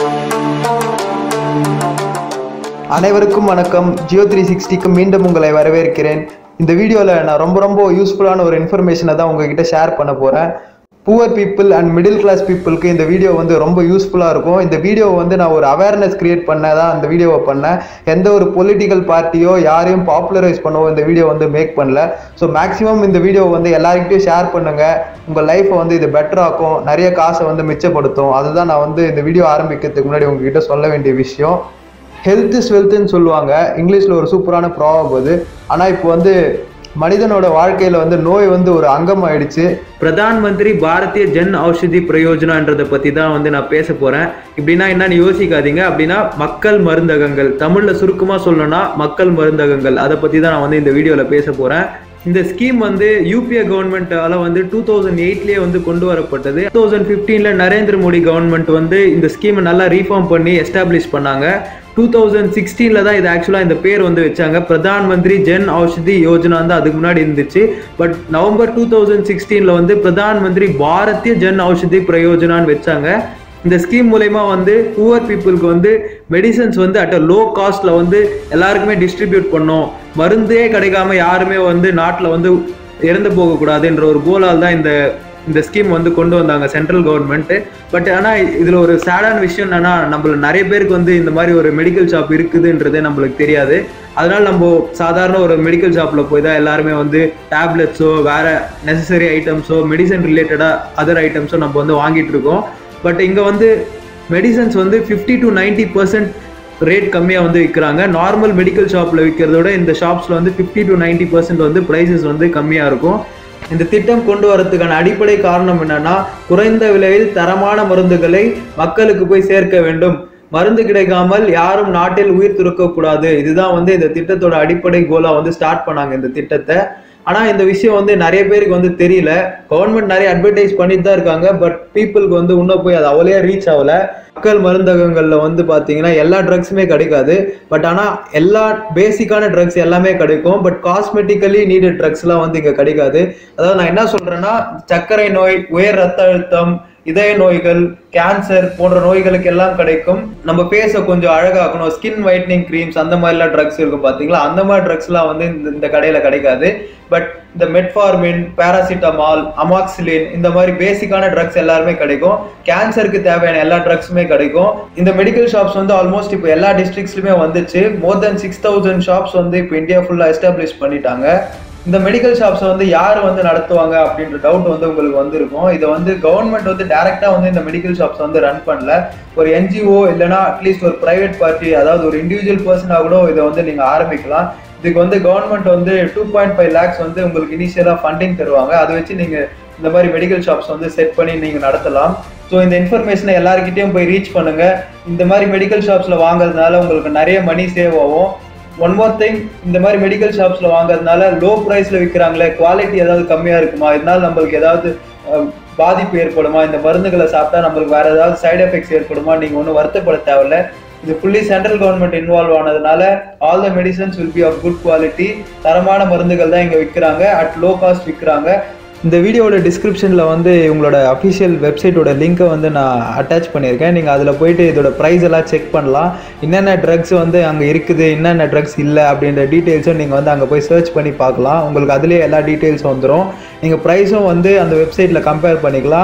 அனைவருக்கும் வணக்கம் ஜியோ த்ரீ சிக்ஸ்டிக்கு மீண்டும் உங்களை வரவேற்கிறேன் இந்த வீடியோவில் நான் ரொம்ப ரொம்ப யூஸ்ஃபுல்லான ஒரு இன்ஃபர்மேஷனை தான் உங்ககிட்ட ஷேர் பண்ண போகிறேன் poor people and middle class பீப்புளுக்கு இந்த வீடியோ வந்து ரொம்ப யூஸ்ஃபுல்லாக இருக்கும் இந்த வீடியோ வந்து நான் ஒரு அவேர்னஸ் கிரியேட் பண்ண தான் அந்த வீடியோவை பண்ணேன் எந்த ஒரு பொலிட்டிக்கல் பார்ட்டியோ யாரையும் பாப்புலரைஸ் பண்ணவோ இந்த வீடியோ வந்து மேக் பண்ணல ஸோ மேக்ஸிமம் இந்த வீடியோ வந்து எல்லாருக்கிட்டையும் ஷேர் பண்ணுங்கள் உங்கள் லைஃப்பை வந்து இது பெட்டர் ஆக்கும் நிறைய காசை வந்து மிச்சப்படுத்தும் அதுதான் நான் வந்து இந்த வீடியோ ஆரம்பிக்கிறதுக்கு முன்னாடி உங்ககிட்ட சொல்ல வேண்டிய விஷயம் ஹெல்த் இஸ் வெல்த்னு சொல்லுவாங்க இங்கிலீஷில் ஒரு சூப்பரான ப்ராவப் அது ஆனால் இப்போ வந்து மனிதனோட வாழ்க்கையில் வந்து நோய் வந்து ஒரு அங்கம் ஆயிடுச்சு பிரதான் மந்திரி பாரதிய ஜன் ஔஷதி பிரயோஜனான்றதை பற்றி தான் வந்து நான் பேச போகிறேன் இப்படின்னா என்னன்னு யோசிக்காதீங்க அப்படின்னா மக்கள் மருந்தகங்கள் தமிழில் சுருக்கமாக சொல்லணும்னா மக்கள் மருந்தகங்கள் அதை பற்றி தான் நான் வந்து இந்த வீடியோவில் பேச போகிறேன் இந்த ஸ்கீம் வந்து யூபிஏ கவர்மெண்ட்டால வந்து டூ தௌசண்ட் எயிட்லேயே வந்து கொண்டு வரப்பட்டது டூ தௌசண்ட் ஃபிஃப்டீனில் நரேந்திர மோடி கவர்மெண்ட் வந்து இந்த ஸ்கீமை நல்லா ரீஃபார்ம் பண்ணி எஸ்டாப்ளிஷ் பண்ணாங்க டூ தௌசண்ட் சிக்ஸ்டீனில் தான் இது ஆக்சுவலாக இந்த பேர் வந்து வச்சாங்க பிரதான் மந்திரி ஜன் ஔஷதி யோஜனா வந்து அதுக்கு முன்னாடி இருந்துச்சு பட் நவம்பர் டூ தௌசண்ட் சிக்ஸ்டீனில் வந்து பிரதான் மந்திரி பாரதிய ஜன் ஔஷதி பிரயோஜனான்னு வச்சாங்க இந்த ஸ்கீம் மூலயமா வந்து புவர் பீப்புளுக்கு வந்து மெடிசன்ஸ் வந்து அட் அ லோ காஸ்ட்ல வந்து எல்லாருக்குமே டிஸ்ட்ரிபியூட் பண்ணோம் மருந்தே கிடைக்காம யாருமே வந்து நாட்டில் வந்து இறந்து போகக்கூடாதுன்ற ஒரு கோலால் தான் இந்த இந்த ஸ்கீம் வந்து கொண்டு வந்தாங்க சென்ட்ரல் கவர்மெண்ட் பட் ஆனால் இதில் ஒரு சேடான விஷயம் என்னன்னா நம்மள நிறைய பேருக்கு வந்து இந்த மாதிரி ஒரு மெடிக்கல் ஷாப் இருக்குதுன்றதே நம்மளுக்கு தெரியாது அதனால நம்ம சாதாரண ஒரு மெடிக்கல் ஷாப்பில் போய் தான் எல்லாருமே வந்து டேப்லெட்ஸோ வேற நெசசரி ஐட்டம்ஸோ மெடிசன் ரிலேட்டடாக அதர் ஐட்டம்ஸோ நம்ம வந்து வாங்கிட்டு இருக்கோம் பட் இங்கே வந்து மெடிசன்ஸ் வந்து fifty to ninety percent rate கம்மியாக வந்து விற்கிறாங்க நார்மல் மெடிக்கல் ஷாப்பில் விற்கிறத விட இந்த ஷாப்ஸில் வந்து ஃபிஃப்டி டு நைன்டி பர்சன்ட் வந்து ப்ரைஸஸ் வந்து கம்மியாக இருக்கும் இந்த திட்டம் கொண்டு வரதுக்கான அடிப்படை காரணம் என்னன்னா குறைந்த விலையில் தரமான மருந்துகளை மக்களுக்கு போய் சேர்க்க வேண்டும் மருந்து கிடைக்காமல் யாரும் நாட்டில் உயிர் துறக்கக்கூடாது இதுதான் வந்து இந்த திட்டத்தோட அடிப்படை கோலா வந்து ஸ்டார்ட் பண்ணாங்க இந்த திட்டத்தை ஆனா இந்த விஷயம் வந்து நிறைய பேருக்கு வந்து தெரியல கவர்மெண்ட் நிறைய அட்வர்டைஸ் பண்ணிட்டு தான் இருக்காங்க பட் பீப்புளுக்கு வந்து இன்னும் போய் அது அவ்வளோ ரீச் ஆகல மக்கள் மருந்தகங்கள்ல வந்து பாத்தீங்கன்னா எல்லா ட்ரக்ஸுமே கிடைக்காது பட் ஆனா எல்லா பேசிக்கான ட்ரக்ஸ் எல்லாமே கிடைக்கும் பட் காஸ்மெட்டிக்கலி நீடட் ட்ரக்ஸ்லாம் வந்து இங்க கிடைக்காது அதாவது நான் என்ன சொல்றேன்னா சர்க்கரை நோய் உயர் ரத்த அழுத்தம் இதய நோய்கள் கேன்சர் போன்ற நோய்களுக்கு எல்லாம் கிடைக்கும் நம்ம ஃபேஸை கொஞ்சம் அழகாக்கணும் ஸ்கின் ஒயிட்னிங் க்ரீம்ஸ் அந்த மாதிரிலாம் ட்ரக்ஸ் இருக்கும் பார்த்தீங்களா அந்த மாதிரி ட்ரக்ஸ்லாம் வந்து இந்த இந்த கடையில் கிடைக்காது பட் இந்த மெட்ஃபார்மின் பேராசிட்டமால் அமாக்சிலின் இந்த மாதிரி பேசிக்கான ட்ரக்ஸ் எல்லாருமே கிடைக்கும் கேன்சருக்கு தேவையான எல்லா ட்ரக்ஸுமே கிடைக்கும் இந்த மெடிக்கல் ஷாப்ஸ் வந்து ஆல்மோஸ்ட் இப்போ எல்லா டிஸ்ட்ரிக்ஸ்லையுமே வந்துச்சு more than six thousand shops வந்து இப்போ இந்தியா ஃபுல்லாக எஸ்டாப்ளிஷ் பண்ணிட்டாங்க இந்த மெடிக்கல் ஷாப்ஸை வந்து யார் வந்து நடத்துவாங்க அப்படின்ற டவுட் வந்து உங்களுக்கு வந்திருக்கும் இதை வந்து கவர்மெண்ட் வந்து டைரக்டா வந்து இந்த மெடிக்கல் ஷாப்ஸ் வந்து ரன் பண்ணல ஒரு என்ஜிஓ இல்லைனா அட்லீஸ்ட் ஒரு பிரைவேட் பார்ட்டி அதாவது ஒரு இண்டிவிஜுவல் பர்சனாக கூட இதை வந்து நீங்க ஆரம்பிக்கலாம் இதுக்கு வந்து கவர்மெண்ட் வந்து டூ பாயிண்ட் ஃபைவ் லேக்ஸ் வந்து உங்களுக்கு இனிஷியலாக ஃபண்டிங் தருவாங்க அதை வச்சு நீங்க இந்த மாதிரி மெடிக்கல் ஷாப்ஸ் வந்து செட் பண்ணி நீங்க நடத்தலாம் ஸோ இந்த இன்ஃபர்மேஷனை எல்லாருக்கிட்டையும் போய் ரீச் பண்ணுங்க இந்த மாதிரி மெடிக்கல் ஷாப்ஸ்ல வாங்குறதுனால உங்களுக்கு நிறைய மணி சேவ் ஆகும் ஒன் மோர் திங் இந்த மாதிரி மெடிக்கல் ஷாப்ஸ்ல வாங்குறதுனால லோ ப்ரைஸ்ல விற்கிறாங்களே குவாலிட்டி ஏதாவது கம்மியா இருக்குமா இதனால நம்மளுக்கு ஏதாவது அஹ், பாதிப்பு ஏற்படுமா இந்த மருந்துகளை சாப்பிட்டா நம்மளுக்கு வேற ஏதாவது சைடு எஃபெக்ட்ஸ் ஏற்படுமா நீங்க ஒன்றும் வருத்தப்பட தேவையில்ல இது ஃபுல்லி சென்ட்ரல் கவர்மெண்ட் இன்வால்வ் ஆனதுனால all the medicines will be of good quality தரமான மருந்துகள் தான் இங்க விற்கிறாங்க அட் லோ காஸ்ட் விற்கிறாங்க இந்த வீடியோட டிஸ்கிரிப்ஷனில் வந்து உங்களோட அஃபிஷியல் வெப்சைட்டோட லிங்க்கை வந்து நான் அட்டாச் பண்ணியிருக்கேன் நீங்கள் அதில் போயிட்டு இதோட ப்ரைஸ் எல்லாம் செக் பண்ணலாம் என்னென்ன ட்ரக்ஸ் வந்து அங்கே இருக்குது என்னென்ன ட்ரக்ஸ் இல்லை அப்படின்ற டீட்டெயில்ஸும் நீங்கள் வந்து அங்கே போய் சர்ச் பண்ணி பார்க்கலாம் உங்களுக்கு அதுலேயே எல்லா டீட்டெயில்ஸும் வந்துடும் நீங்கள் ப்ரைஸும் வந்து அந்த வெப்சைட்டில் கம்பேர் பண்ணிக்கலாம்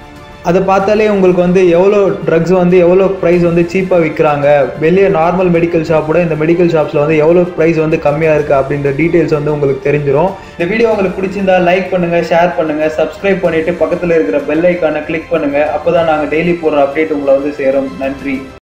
அதை பார்த்தாலே உங்களுக்கு வந்து எவ்வளோ ட்ரக்ஸ் வந்து எவ்வளோ ப்ரைஸ் வந்து சீப்பாக விற்கிறாங்க வெளியே நார்மல் மெடிக்கல் ஷாப்போட இந்த மெடிக்கல் ஷாப்ஸில் வந்து எவ்வளோ ப்ரைஸ் வந்து கம்மியாக இருக்குது அப்படின்ற டீட்டெயில்ஸ் வந்து உங்களுக்கு தெரிஞ்சிடும் இந்த வீடியோ உங்களுக்கு பிடிச்சிருந்தா லைக் பண்ணுங்கள் ஷேர் பண்ணுங்கள் சப்ஸ்கிரைப் பண்ணிவிட்டு பக்கத்தில் இருக்கிற பெல் ஐக்கானை கிளிக் பண்ணுங்கள் அப்போ தான் நாங்கள் டெய்லி போடுற அப்டேட் உங்களை வந்து சேரும் நன்றி